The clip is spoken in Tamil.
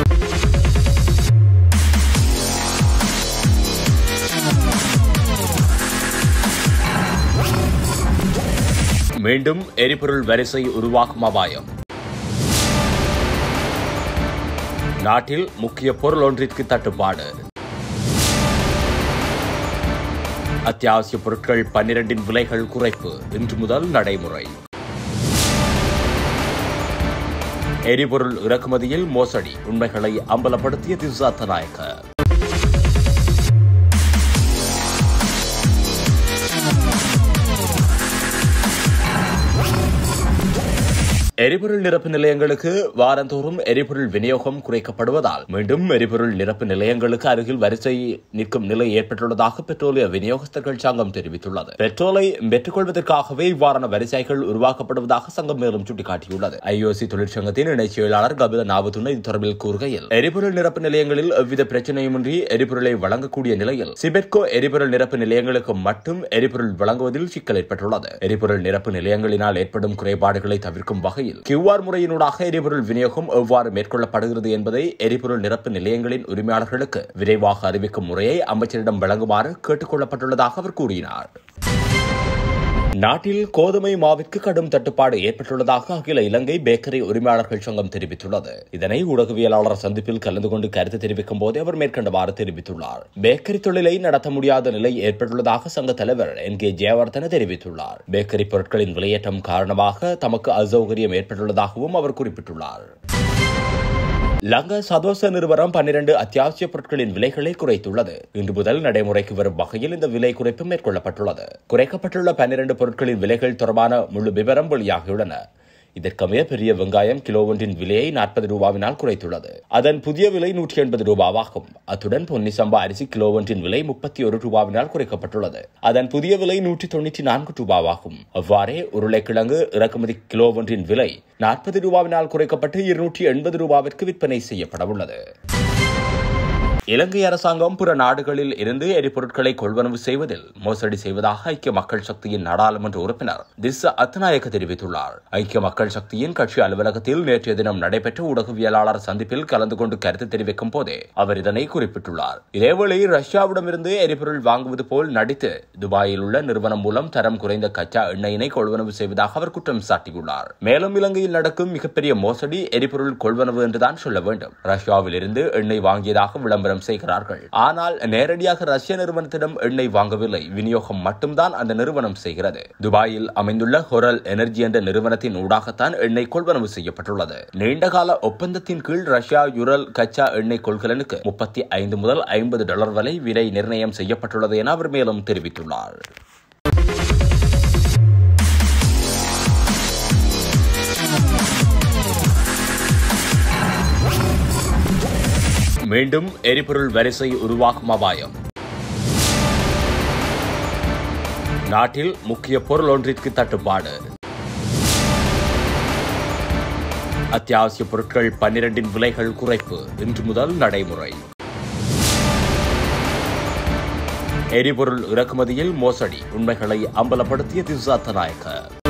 மீண்டும் எரிபொருள் வரிசை உருவாகும் அபாயம் நாட்டில் முக்கிய பொருள் ஒன்றிற்கு தட்டுப்பாடு அத்தியாவசிய பொருட்கள் பன்னிரண்டின் விலைகள் குறைப்பு இன்று முதல் நடைமுறை எரிபொருள் இறக்குமதியில் மோசடி உண்மைகளை அம்பலப்படுத்திய திசாத்த நாயக்க எரிபொருள் நிரப்பு நிலையங்களுக்கு வாரந்தோறும் எரிபொருள் விநியோகம் குறைக்கப்படுவதால் மீண்டும் எரிபொருள் நிரப்பு நிலையங்களுக்கு அருகில் வரிசை நிற்கும் நிலை ஏற்பட்டுள்ளதாக பெட்ரோலிய விநியோகஸ்தர்கள் சங்கம் தெரிவித்துள்ளது பெட்ரோலை பெற்றுக்கொள்வதற்காகவே இவ்வாறான வரிசைகள் உருவாக்கப்படுவதாக சங்கம் மேலும் சுட்டிக்காட்டியுள்ளது ஐஓசி தொழிற்சங்கத்தின் இணைச் செயலாளர் கபில நாபத்துன இது தொடர்பில் கூறுகையில் எரிபொருள் நிரப்பு நிலையங்களில் எவ்வித பிரச்சனையுமின்றி எரிபொருளை வழங்கக்கூடிய நிலையில் சிபெட்கோ எரிபொருள் நிரப்பு நிலையங்களுக்கு மட்டும் எரிபொருள் வழங்குவதில் சிக்கல் ஏற்பட்டுள்ளது எரிபொருள் நிரப்பு நிலையங்களினால் ஏற்படும் குறைபாடுகளை தவிர்க்கும் வகையில் கியூஆர் முறையினூடாக எரிபொருள் விநியோகம் எவ்வாறு மேற்கொள்ளப்படுகிறது என்பதை எரிபொருள் நிரப்பு நிலையங்களின் உரிமையாளர்களுக்கு விரைவாக அறிவிக்கும் முறையை அமைச்சரிடம் வழங்குமாறு கேட்டுக் கொள்ளப்பட்டுள்ளதாக அவர் கூறினார் நாட்டில் கோதுமை மாவிற்கு கடும் தட்டுப்பாடு ஏற்பட்டுள்ளதாக அகில இலங்கை பேக்கரி உரிமையாளர்கள் சங்கம் தெரிவித்துள்ளது இதனை ஊடகவியலாளர் சந்திப்பில் கலந்து கொண்டு கருத்து தெரிவிக்கும் போதே அவர் மேற்கண்டவாறு தெரிவித்துள்ளார் பேக்கரி தொழிலை நடத்த முடியாத நிலை ஏற்பட்டுள்ளதாக சங்க தலைவர் என் கே ஜெயவர்தன தெரிவித்துள்ளார் பேக்கரி பொருட்களின் விலையேற்றம் காரணமாக தமக்கு அசௌகரியம் ஏற்பட்டுள்ளதாகவும் அவர் குறிப்பிட்டுள்ளார் லங்கா சதோச நிறுவனம் பன்னிரண்டு அத்தியாவசிய பொருட்களின் விலைகளை குறைத்துள்ளது இன்று முதல் நடைமுறைக்கு வரும் வகையில் இந்த விலை குறைப்பு மேற்கொள்ளப்பட்டுள்ளது குறைக்கப்பட்டுள்ள பன்னிரண்டு பொருட்களின் விலைகள் தொடர்பான முழு விவரம் வெளியாகியுள்ளன இதற்கமைய பெரிய வெங்காயம் கிலோ ஒன்றின் விலையை நாற்பது ரூபாவினால் குறைத்துள்ளது அதன் புதிய விலை நூற்றி எண்பது ரூபாவாகும் அத்துடன் பொன்னி சம்பா அரிசி கிலோ ஒன்றின் விலை முப்பத்தி ஒரு ரூபாவினால் குறைக்கப்பட்டுள்ளது அதன் புதிய விலை நூற்றி தொண்ணூற்றி நான்கு ரூபாவாகும் அவ்வாறே உருளைக்கிழங்கு இறக்குமதி கிலோ ஒன்றின் விலை நாற்பது ரூபாவினால் குறைக்கப்பட்டு இருநூற்றி எண்பது ரூபாவிற்கு விற்பனை செய்யப்படவுள்ளது இலங்கை அரசாங்கம் பிற நாடுகளில் இருந்து எரிபொருட்களை கொள்வனவு செய்வதில் மோசடி செய்வதாக ஐக்கிய மக்கள் சக்தியின் நாடாளுமன்ற உறுப்பினர் திஸ்ஸ அத்தநாயக்க தெரிவித்துள்ளார் ஐக்கிய மக்கள் சக்தியின் கட்சி அலுவலகத்தில் நேற்றைய தினம் நடைபெற்ற ஊடகவியலாளர் சந்திப்பில் கலந்து கொண்டு கருத்து தெரிவிக்கும் போதே அவர் இதனை குறிப்பிட்டுள்ளார் இதேவேளை ரஷ்யாவிடமிருந்து எரிபொருள் வாங்குவது போல் நடித்து துபாயில் உள்ள நிறுவனம் மூலம் தரம் குறைந்த கச்சா எண்ணெயினை கொள்வனவு செய்வதாக அவர் குற்றம் சாட்டியுள்ளார் மேலும் இலங்கையில் நடக்கும் மிகப்பெரிய மோசடி எரிபொருள் கொள்வனவு என்றுதான் சொல்ல வேண்டும் ரஷ்யாவில் இருந்து எண்ணெய் வாங்கியதாக விளம்பரம் விநியோகம் செய்கிறார்கள் ஆனால் நேரடியாக ரஷ்ய நிறுவனத்திடம் எண்ணெய் வாங்கவில்லை விநியோகம் மட்டும்தான் அந்த நிறுவனம் செய்கிறது துபாயில் அமைந்துள்ள ஹொரல் எனர்ஜி என்ற நிறுவனத்தின் ஊடாகத்தான் எண்ணெய் கொள்வனவு செய்யப்பட்டுள்ளது நீண்டகால ஒப்பந்தத்தின் கீழ் ரஷ்யா யுரல் கச்சா எண்ணெய் கொள்கலனுக்கு முப்பத்தி ஐந்து முதல் ஐம்பது டாலர் வரை விலை நிர்ணயம் செய்யப்பட்டுள்ளது என அவர் மேலும் தெரிவித்துள்ளார் மீண்டும் எரிபொருள் வரிசை உருவாகும் அபாயம் நாட்டில் முக்கிய பொருள் ஒன்றிற்கு தட்டுப்பாடு அத்தியாவசிய பொருட்கள் பன்னிரண்டின் விலைகள் குறைப்பு இன்று முதல் நடைமுறை எரிபொருள் இறக்குமதியில் மோசடி உண்மைகளை அம்பலப்படுத்திய திசாத்த நாயக்க